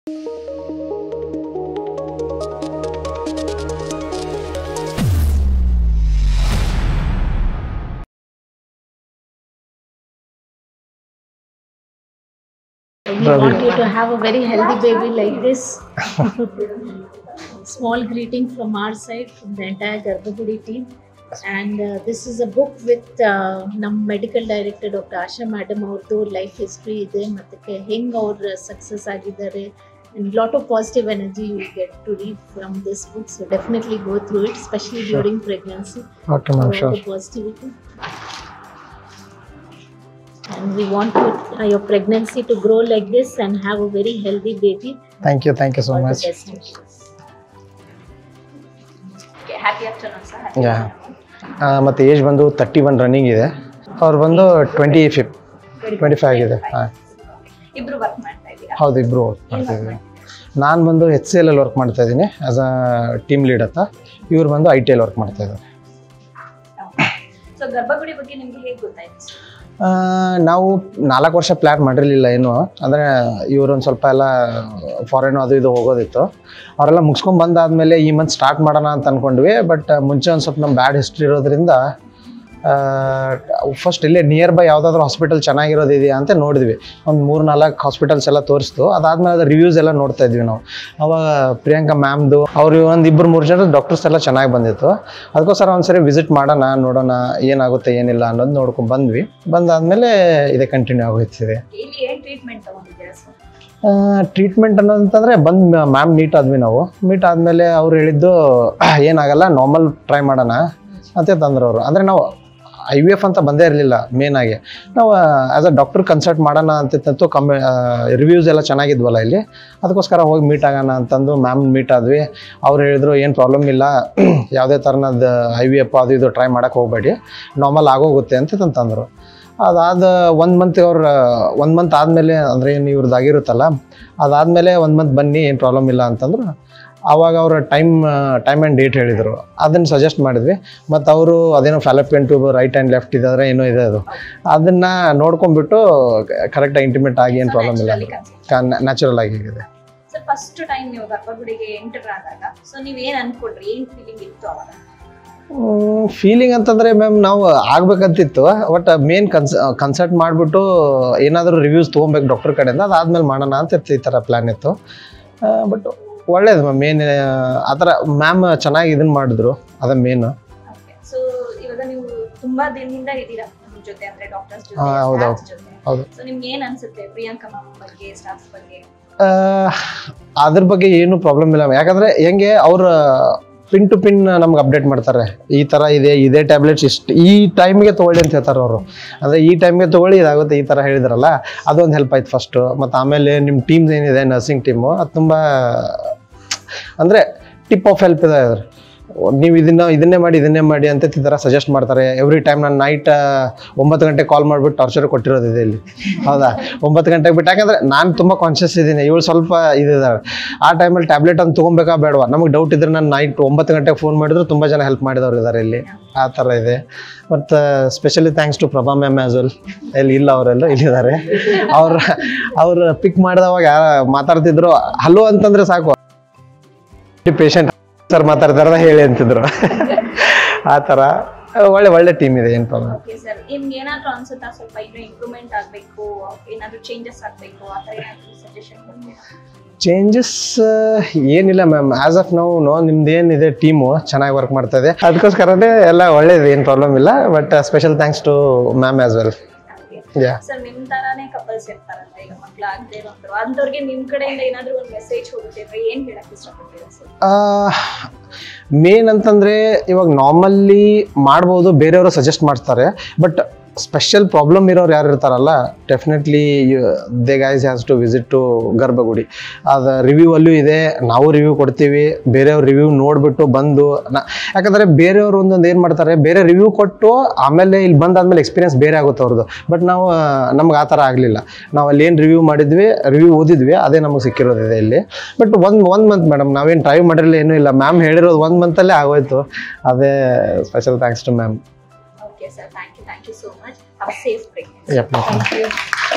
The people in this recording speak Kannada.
We want you to have a very healthy baby like this. Small greeting from our side, from the entire Garbhagudi team. And uh, this is a book with uh, ನಮ್ಮ medical director doctor Asha madam ಅವ್ರದ್ದು ಲೈಫ್ ಹಿಸ್ಟ್ರಿ ಇದೆ ಮತ್ತು ಹೆಂಗೆ ಅವ್ರು ಸಕ್ಸಸ್ ಆಗಿದ್ದಾರೆ and lot of positive energy you will get to read from this book. So definitely go through it, especially during pregnancy. Okay ma'am for sure the positivity. And we want you, uh, your pregnancy to grow like this and have a very healthy baby. Thank you thank you so All the much best wishes. Okay, happy afternoon, sir. Yeah ಮತ್ತು ಏಜ್ ಬಂದು ತರ್ಟಿ ಒನ್ ರನ್ನಿಂಗ್ ಇದೆ ಅವ್ರು ಬಂದು ಟ್ವೆಂಟಿ ಫಿಫ್ ಟ್ವೆಂಟಿ ಫೈವ್ ಆಗಿದೆ ಹಾಂ ಇಬ್ರು ವರ್ಕ್ ಮಾಡ್ತಾ ಇದ್ದೀರಾ ಹೌದು ಇಬ್ಬರು ವರ್ಕ್ ಮಾಡ್ತಾಯಿದ್ದೀವಿ ನಾನು ಬಂದು ಎಚ್ ಸಿ ಎಲ್ ಅಲ್ಲಿ ವರ್ಕ್ ಮಾಡ್ತಾ ಇದ್ದೀನಿ ಆ್ಯಸ್ ಅ ಟೀಮ್ ಲೀಡ್ ಅಂತ ಇವ್ರು ಬಂದು ಐ ಟಿ ಎಲ್ ವರ್ಕ್ ಮಾಡ್ತಾ ಇದ್ದಾರೆ ಸೊ ಗರ್ಭಗುಡಿ ಬಗ್ಗೆ ನಿಮ್ಗೆ ಹೇಗೆ ಗೊತ್ತಾಯ್ತು ಆ, ನಾವು ನಾಲ್ಕು ವರ್ಷ ಪ್ಲ್ಯಾನ್ ಮಾಡಿರಲಿಲ್ಲ ಏನು ಅಂದರೆ ಇವರು ಒಂದು ಸ್ವಲ್ಪ ಎಲ್ಲ ಫಾರಿನ್ ಅದು ಇದು ಹೋಗೋದಿತ್ತು ಅವರೆಲ್ಲ ಮುಗಿಸ್ಕೊಂಡು ಬಂದಾದಮೇಲೆ ಈ ಮಂತ್ ಸ್ಟಾರ್ಟ್ ಮಾಡೋಣ ಅಂತ ಅಂದ್ಕೊಂಡ್ವಿ ಬಟ್ ಮುಂಚೆ ಒಂದು ಸ್ವಲ್ಪ ನಮ್ಮ ಬ್ಯಾಡ್ ಹಿಸ್ಟ್ರಿ ಇರೋದ್ರಿಂದ ಫಸ್ಟ್ ಇಲ್ಲೇ ನಿಯರ್ ಬೈ ಯಾವುದಾದ್ರೂ ಹಾಸ್ಪಿಟಲ್ ಚೆನ್ನಾಗಿರೋದು ಇದೆಯಾ ಅಂತ ನೋಡಿದ್ವಿ ಒಂದು ಮೂರು ನಾಲ್ಕು ಹಾಸ್ಪಿಟಲ್ಸ್ ಎಲ್ಲ ತೋರಿಸ್ತು ಅದಾದ್ಮೇಲೆ ಅದ್ರ ರಿವ್ಯೂಸ್ ಎಲ್ಲ ನೋಡ್ತಾ ಇದ್ವಿ ನಾವು ಅವಾಗ ಪ್ರಿಯಾಂಕಾ ಮ್ಯಾಮ್ದು ಅವ್ರು ಒಂದು ಇಬ್ಬರು ಮೂರು ಜನ ಡಾಕ್ಟರ್ಸ್ ಎಲ್ಲ ಚೆನ್ನಾಗಿ ಬಂದಿತ್ತು ಅದಕ್ಕೋಸ್ಕರ ಒಂದ್ಸರಿ ವಿಸಿಟ್ ಮಾಡೋಣ ನೋಡೋಣ ಏನಾಗುತ್ತೆ ಏನಿಲ್ಲ ಅನ್ನೋದು ನೋಡ್ಕೊಂಡು ಬಂದ್ವಿ ಬಂದಾದ್ಮೇಲೆ ಇದೇ ಕಂಟಿನ್ಯೂ ಆಗೋಯ್ತಿದೆ ಇಲ್ಲಿ ಏನ್ ಟ್ರೀಟ್ಮೆಂಟ್ ತಗೊಂಡಿದ್ದೀರಾ ಸರ್ ಟ್ರೀಟ್ಮೆಂಟ್ ಅನ್ನೋದಂತಂದರೆ ಬಂದು ಮ್ಯಾಮ್ ಮೀಟ್ ಆದ್ವಿ ನಾವು ಮೀಟ್ ಆದಮೇಲೆ ಅವ್ರು ಹೇಳಿದ್ದು ಏನಾಗಲ್ಲ ನಾರ್ಮಲ್ ಟ್ರೈ ಮಾಡೋಣ ಅಂತ ತಂದ್ರು ಅವರು ಅಂದರೆ ನಾವು ಐ ವಿ ಎಫ್ ಅಂತ ಬಂದೇ ಇರಲಿಲ್ಲ ಮೇನಾಗಿ ನಾವು ಆ್ಯಸ್ ಅ ಡಾಕ್ಟರ್ ಕನ್ಸಲ್ಟ್ ಮಾಡೋಣ ಅಂತಿತ್ತಂತೂ ಕಮ್ಮಿ ರಿವ್ಯೂಸ್ ಎಲ್ಲ ಚೆನ್ನಾಗಿದ್ವಲ್ಲ ಇಲ್ಲಿ ಅದಕ್ಕೋಸ್ಕರ ಹೋಗಿ ಮೀಟ್ ಆಗೋಣ ಅಂತಂದು ಮ್ಯಾಮ್ ಮೀಟ್ ಆದ್ವಿ ಅವ್ರು ಹೇಳಿದ್ರು ಏನು ಪ್ರಾಬ್ಲಮ್ ಇಲ್ಲ ಯಾವುದೇ ಥರನದ ಐ ವಿ ಎಫ್ ಅದು ಇದು ಟ್ರೈ ಮಾಡೋಕ್ಕೆ ಹೋಗಬೇಡಿ ನಾರ್ಮಲ್ ಆಗೋಗುತ್ತೆ ಅಂತ ತಂತಂದರು ಅದಾದ ಒಂದು ಮಂತ್ ಅವ್ರ ಒಂದು ಮಂತ್ ಆದಮೇಲೆ ಅಂದರೆ ಏನು ಇವ್ರದ್ದು ಆಗಿರುತ್ತಲ್ಲ ಅದಾದಮೇಲೆ ಒಂದು ಮಂತ್ ಬನ್ನಿ ಏನು ಪ್ರಾಬ್ಲಮ್ ಇಲ್ಲ ಅಂತಂದ್ರು ಆವಾಗ ಅವ್ರ ಟೈಮ್ ಟೈಮ್ ಆ್ಯಂಡ್ ಡೇಟ್ ಹೇಳಿದರು ಅದನ್ನು ಸಜೆಸ್ಟ್ ಮಾಡಿದ್ವಿ ಮತ್ತು ಅವರು ಅದೇನೋ fallopian tube right and left ಇದಾದ್ರೆ ಏನೋ ಇದೆ ಅದು ಅದನ್ನು ನೋಡ್ಕೊಂಡ್ಬಿಟ್ಟು ಕರೆಕ್ಟಾಗಿ ಇಂಟಿಮೇಟ್ ಆಗಿ ಏನು ಪ್ರಾಬ್ಲಮ್ ಇಲ್ಲ ನ್ಯಾಚುರಲ್ ಆಗಿದೆ ಸರ್ ಫಸ್ಟ್ ಟೈಮ್ ನೀವು ಗರ್ಭಗುಡಿಗೆ ಎಂಟರ್ ಆದಾಗ ಸೊ ನೀವ್ ಏನ್ ಅನ್ಕೊಂಡ್ರಿ ಏನ್ ಫೀಲಿಂಗ್ ಇತ್ತು ಅವಾಗ ಫೀಲಿಂಗ್ ಅಂತಂದರೆ ಮ್ಯಾಮ್ ನಾವು ಆಗ್ಬೇಕಂತಿತ್ತು ಬಟ್ ಮೇನ್ ಕನ್ಸ್ ಕನ್ಸಲ್ಟ್ ಮಾಡಿಬಿಟ್ಟು ಏನಾದರೂ ರಿವ್ಯೂಸ್ ತೊಗೊಬೇಕು ಡಾಕ್ಟರ್ ಕಡೆಯಿಂದ ಅದಾದ್ಮೇಲೆ ಮಾಡೋಣ ಅಂತ ಇತ್ತು ಈ ಥರ ಪ್ಲ್ಯಾನ್ ಇತ್ತು ಬಟ್ ಒಳ್ಳೇದು ಮ್ಯಾಮ್ ಮೇನ್ ಆ ಥರ ಮ್ಯಾಮ್ ಚೆನ್ನಾಗಿ ಇದನ್ನು ಮಾಡಿದ್ರು ಅದ ಮೇನ್ ಸೊ ಇವಾಗ ನೀವು ತುಂಬಾ ದಿನದಿಂದ ಇದ್ದೀರಾ ನಮ್ ಜೊತೆ ಅಂದ್ರೆ ಡಾಕ್ಟರ್ಸ್ ಜೊತೆ ಹಾ, ಹೌದು, staffs ಜೊತೆ ಹೌದು. ಸೊ ನಿಮ್ಗೆ ಏನ್ ಅನ್ಸುತ್ತೆ ಪ್ರಿಯಾಂಕಾ ಮ್ಯಾಮ್ ಬಗ್ಗೆ ಸ್ಟಾಫ್ಸ್ ಬಗ್ಗೆ ಅದ್ರ ಬಗ್ಗೆ ಏನು ಪ್ರಾಬ್ಲಮ್ ಇಲ್ಲ ಯಾಕಂದರೆ ಹೆಂಗೆ ಅವ್ರ ಪಿನ್ ಟು ಪಿನ್ ನಮ್ಗೆ ಅಪ್ಡೇಟ್ ಮಾಡ್ತಾರೆ ಈ ಥರ ಇದೆ ಇದೇ ಟ್ಯಾಬ್ಲೆಟ್ಸ್ ಇಷ್ಟು ಈ ಟೈಮಿಗೆ ತೊಗೊಳ್ಳಿ ಅಂತ ಹೇಳ್ತಾರೆ ಅವರು ಅಂದರೆ ಈ ಟೈಮ್ಗೆ ತೊಗೊಳ್ಳಿ ಇದಾಗುತ್ತೆ ಈ ಥರ ಹೇಳಿದ್ರಲ್ಲ ಅದೊಂದು ಹೆಲ್ಪ್ ಆಯ್ತು ಫಸ್ಟು ಮತ್ತು ಆಮೇಲೆ ನಿಮ್ಮ ಟೀಮ್ಸ್ ಏನಿದೆ ನರ್ಸಿಂಗ್ ಟೀಮು ಅದು ತುಂಬ ಅಂದರೆ ಟಿಪ್ ಆಫ್ ಹೆಲ್ಪ್ ಇದೆ ಅದ್ರ ನೀವು ಇದನ್ನ ಇದನ್ನೇ ಮಾಡಿ ಇದನ್ನೇ ಮಾಡಿ ಅಂತ ಈ ಥರ ಸಜೆಸ್ಟ್ ಮಾಡ್ತಾರೆ ಎವ್ರಿ ಟೈಮ್ ನಾನು ನೈಟ್ ಒಂಬತ್ತು ಗಂಟೆಗೆ ಕಾಲ್ ಮಾಡಿಬಿಟ್ಟು ಟಾರ್ಚರ್ ಕೊಟ್ಟಿರೋದಿದೆ ಇಲ್ಲಿ ಹೌದಾ ಒಂಬತ್ತು ಗಂಟೆಗೆ ಬಿಟ್ಟು ಯಾಕಂದರೆ ನಾನು ತುಂಬ ಕಾನ್ಷಿಯಸ್ ಇದ್ದೀನಿ ಇವಳು ಸ್ವಲ್ಪ ಇದಿದ್ದಾರೆ ಆ ಟೈಮಲ್ಲಿ ಟ್ಯಾಬ್ಲೆಟ್ ಅಂತ ತೊಗೊಬೇಕಾ ಬೇಡವಾ ನಮಗೆ ಡೌಟ್ ಇದ್ರೆ ನಾನು ನೈಟ್ ಒಂಬತ್ತು ಗಂಟೆಗೆ ಫೋನ್ ಮಾಡಿದ್ರು ತುಂಬ ಜನ ಹೆಲ್ಪ್ ಮಾಡಿದವ್ರು ಇದ್ದಾರೆ ಇಲ್ಲಿ ಆ ಥರ ಇದೆ ಮತ್ತು specially thanks to Prabha ma'am as well ಇಲ್ಲಿ ಇಲ್ಲ ಅವರೆಲ್ಲ ಇಲ್ಲಿದ್ದಾರೆ ಅವ್ರ ಅವ್ರು ಪಿಕ್ ಮಾಡಿದವಾಗ ಯಾರ ಮಾತಾಡ್ತಿದ್ರು ಹಲೋ ಅಂತಂದ್ರೆ ಸಾಕು ಪೇಷಂಟ್ ಸರ್ ಮಾತಾಡ್ತಾರ ಹೇಳಿ ಅಂತಿದ್ರು ಆ ಥರ ಒಳ್ಳೆ ಒಳ್ಳೆ ಟೀಮ್ ಇದೆ ಏನು ಪ್ರಾಬ್ಲಮ್ ಓಕೆ ಸರ್ ನಿಮ್ಗೆ ಏನಾದ್ರೂ ಅನ್ಸುತ್ತಾ ಸ್ವಲ್ಪ ಇನ್ನೂ ಇಂಪ್ರೂವ್ಮೆಂಟ್ ಆಗ್ಬೇಕು ಏನಾದ್ರೂ ಚೇಂಜಸ್ ಆಗ್ಬೇಕು ಆ ಥರ ಏನಾದ್ರೂ ಸಜೆಷನ್ ಚೇಂಜಸ್ ಏನಿಲ್ಲ ಮ್ಯಾಮ್ ಆಸ್ ಆಫ್ ನಾವು ನೋ ನಿಮ್ದು ಏನಿದೆ ಟೀಮು ಚೆನ್ನಾಗಿ ವರ್ಕ್ ಮಾಡ್ತಾ ಇದೆ ಅದಕ್ಕೋಸ್ಕರನೇ ಎಲ್ಲ ಒಳ್ಳೇದು ಏನು ಪ್ರಾಬ್ಲಮ್ ಇಲ್ಲ but special thanks to ma'am as well yeah sir ನಿಮ್ ತರಾನೇ ಕಪಲ್ಸ್ ಇರ್ತಾರಲ್ಲ ಈಗ ಮಕ್ಳು ಆಗದೆ ಇರೋಂಥವ್ರು ಅಂಥವ್ರಿಗೆ ನಿಮ್ ಕಡೆಯಿಂದ ಏನಾದ್ರೂ ಒಂದು ಮೆಸೇಜ್ ಹೋಗುತ್ತೆ ಅಂದ್ರೆ ಏನ್ ಹೇಳಕ್ ಇಷ್ಟಪಡ್ತೀರಾ ಸರ್ ಮೇನ್ ಅಂತಂದರೆ ಇವಾಗ ನಾರ್ಮಲ್ಲಿ ಮಾಡ್ಬೋದು ಬೇರೆಯವರು ಸಜೆಸ್ಟ್ ಮಾಡ್ತಾರೆ ಬಟ್ ಸ್ಪೆಷಲ್ ಪ್ರಾಬ್ಲಮ್ ಇರೋರು ಯಾರು ಇರ್ತಾರಲ್ಲ definitely they guys has to visit to Garbhagudi ಅದು ರಿವ್ಯೂ ಅಲ್ಲೂ ಇದೆ ನಾವು ರಿವ್ಯೂ ಕೊಡ್ತೀವಿ ಬೇರೆಯವ್ರ ರಿವ್ಯೂ ನೋಡಿಬಿಟ್ಟು ಬಂದು ನಾ ಯಾಕಂದರೆ ಬೇರೆಯವರು ಒಂದೊಂದು ಏನು ಮಾಡ್ತಾರೆ ಬೇರೆ ರಿವ್ಯೂ ಕೊಟ್ಟು ಆಮೇಲೆ ಇಲ್ಲಿ ಬಂದಾದ್ಮೇಲೆ ಎಕ್ಸ್ಪೀರಿಯನ್ಸ್ ಬೇರೆ ಆಗುತ್ತೆ ಅವ್ರದ್ದು ಬಟ್ ನಾವು ನಮ್ಗೆ ಆ ಥರ ಆಗಲಿಲ್ಲ ನಾವು ಅಲ್ಲಿ ಏನು ರಿವ್ಯೂ ಮಾಡಿದ್ವಿ ರಿವ್ಯೂ ಓದಿದ್ವಿ ಅದೇ ನಮಗೆ ಸಿಕ್ಕಿರೋದಿದೆ ಇಲ್ಲಿ ಬಟ್ ಒಂದು ಒಂದು ಮಂತ್ ಮೇಡಮ್ ನಾವೇನು ಟ್ರೈ ಮಾಡಿರಲಿಲ್ಲ ಏನೂ ಇಲ್ಲ ಮ್ಯಾಮ್ ಹೇಳಿರೋದು ಒಂದು ಮಂತಲ್ಲೇ ಆಗೋಯ್ತು ಅದೇ special thanks to ma'am okay sir thank you thank you so much have safe pregnancy yup Thank you.